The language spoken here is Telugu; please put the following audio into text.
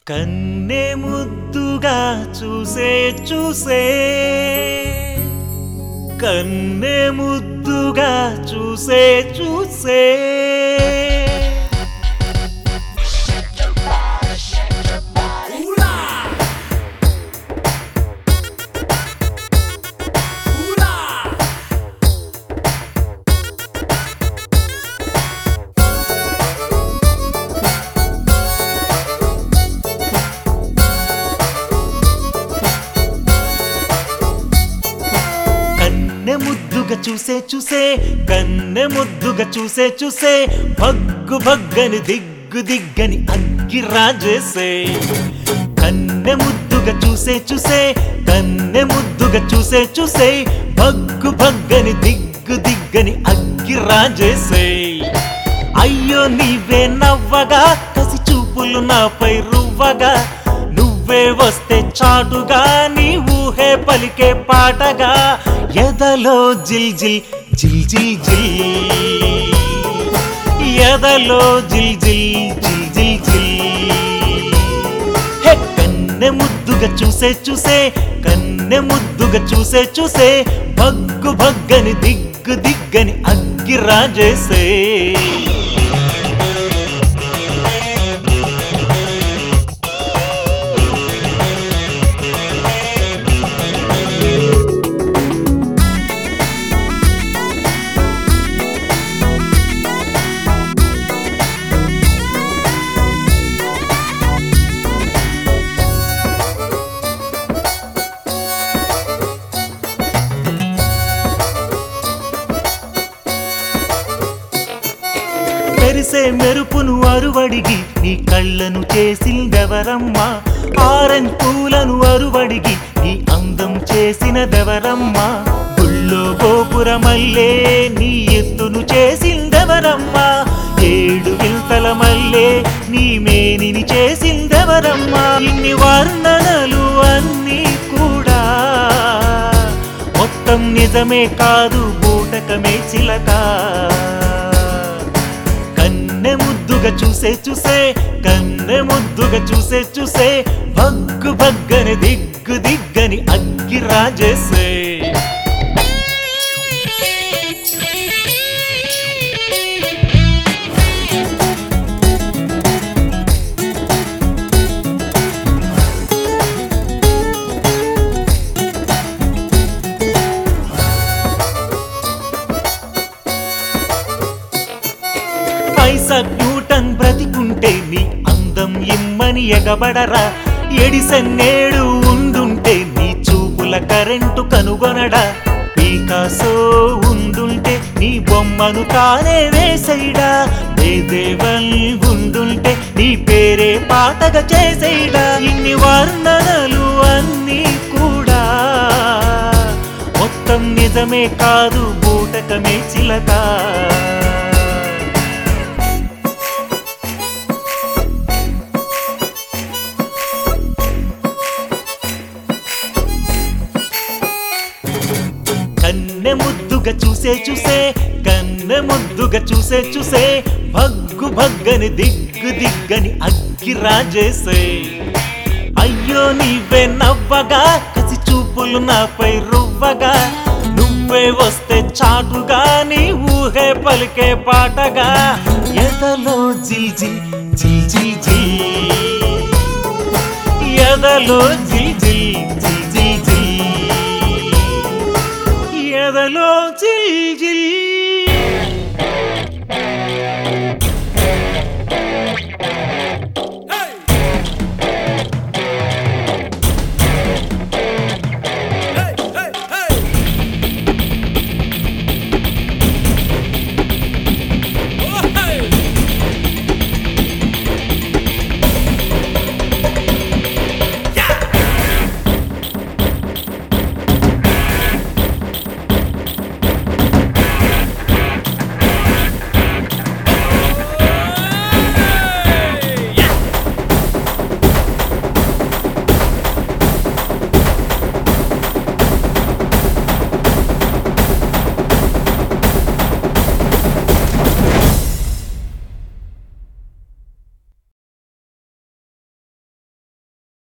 కన్నె ముద్దుగా చూసే చూసే కన్నె ముద్దుగా చూసే చూసే కన్నె ముద్దుగా చూసే చూసే కన్నె ముద్దుగా చూసే చూసే భగ్గు భగ్గని దిగ్గు దిగ్గని అగ్గి రాజేసే కన్నె ముద్దుగా చూసే చూసే కన్నె ముద్దుగా చూసే చూసే భగ్గు భగ్గని దిగ్గు దిగ్గని అగ్గి రాజేసే అయ్యో నీవే నవ్వగా కసి చూపులు నాపై రువ్వగా నువ్వే వస్తే చాటుగా నీ ఊహే పలికే పాటగా ఎదలో జిల్ జిల్ జిల్ జిల్ జిల్ ఎదలో జిల్ జిల్ జిల్ జిల్ జిల్ హే కన్నె ముద్దుగా చూసే చూసే కన్నె ముద్దుగా చూసే చూసే భగ్గు భగ్గని దిగ్గు దిగ్గని అగ్గి రాజేసే మెరిసే మెరుపును అరువడిగి నీ కళ్ళను చేసిందెవరమ్మా ఆరెంజ్ పూలను అరువడిగి నీ అందం చేసినదెవరమ్మా గుళ్ళో గోపురమల్లే నీ ఎత్తును చేసిందెవరమ్మా ఏడు వింతల మల్లే నీ మేనిని చేసిందెవరమ్మా ఇన్ని వర్ణనలు అన్నీ కూడా మొత్తం నిజమే కాదు బూటకమే చిలక కన్నె ముద్దుగా చూసే చూసే కన్నె ముద్దుగా చూసే చూసే భగ్గు భగ్గని దిగ్గు దిగ్గని అగ్గి రాజేసే ఐసాక్ న్యూటన్ బ్రతికుంటే నీ అందం ఇమ్మని ఎగబడరా ఎడిసన్నేడు ఉండుంటే నీ చూపుల కరెంటు కనుగొనడా పీకాసో ఉండుంటే నీ బొమ్మను తానే వేసేయడా దేవల్ ఉండుంటే నీ పేరే పాటగా చేసేయడా ఇన్ని వర్ణనలు అన్నీ కూడా మొత్తం నిజమే కాదు బూటకమే చిలక కన్నె ముద్దుగా చూసే చూసే కన్నె ముద్దుగా చూసే చూసే భగ్గు భగ్గని దిగ్గు దిగ్గని అగ్గి రాజేసే అయ్యో నీవే నవ్వగా కసి చూపులు నాపై రువ్వగా నువ్వే వస్తే చాటుగా నీ ఊహే పలికే పాటగా ఎదలో జిల్ జిల్ జిల్ జిల్ జిల్ ఎదలో జిల్ జిల్ జిల్ జిల్ జిల్ ఎదలో జిల్ జిల్